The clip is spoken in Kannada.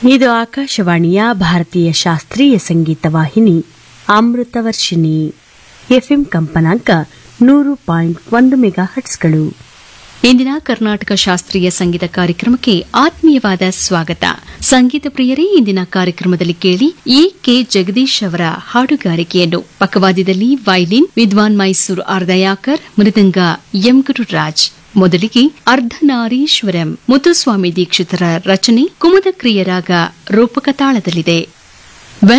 ಇದು ಆಕಾಶವಾಣಿಯ ಭಾರತೀಯ ಶಾಸ್ತ್ರೀಯ ಸಂಗೀತ ವಾಹಿನಿ ಅಮೃತವರ್ಷಿಣಿ ಎಫ್ಎಂ ಕಂಪನಾಂಕ ನೂರು ಪಾಯಿಂಟ್ ಒಂದು ಮೆಗಾ ಹಟ್ಸ್ಗಳು ಇಂದಿನ ಕರ್ನಾಟಕ ಶಾಸ್ತ್ರೀಯ ಸಂಗೀತ ಕಾರ್ಯಕ್ರಮಕ್ಕೆ ಆತ್ಮೀಯವಾದ ಸ್ವಾಗತ ಸಂಗೀತ ಪ್ರಿಯರೇ ಇಂದಿನ ಕಾರ್ಯಕ್ರಮದಲ್ಲಿ ಕೇಳಿ ಎ ಕೆ ಜಗದೀಶ್ ಅವರ ಹಾಡುಗಾರಿಕೆಯನ್ನು ಪಕ್ಕವಾದ್ಯದಲ್ಲಿ ವೈಲಿನ್ ವಿದ್ವಾನ್ ಮೈಸೂರು ಆರ್ದಯಾಕರ್ ಮೃದಂಗ ಎಂ ಗುರುರಾಜ್ ಮೊದಲಿಗೆ ಅರ್ಧನಾರೀಶ್ವರಂ ಮುತ್ತುಸ್ವಾಮಿ ದೀಕ್ಷಿತರ ರಚನೆ ಕುಮುದಕ್ರಿಯರಾಗ ರೂಪಕ ತಾಳದಲ್ಲಿದೆ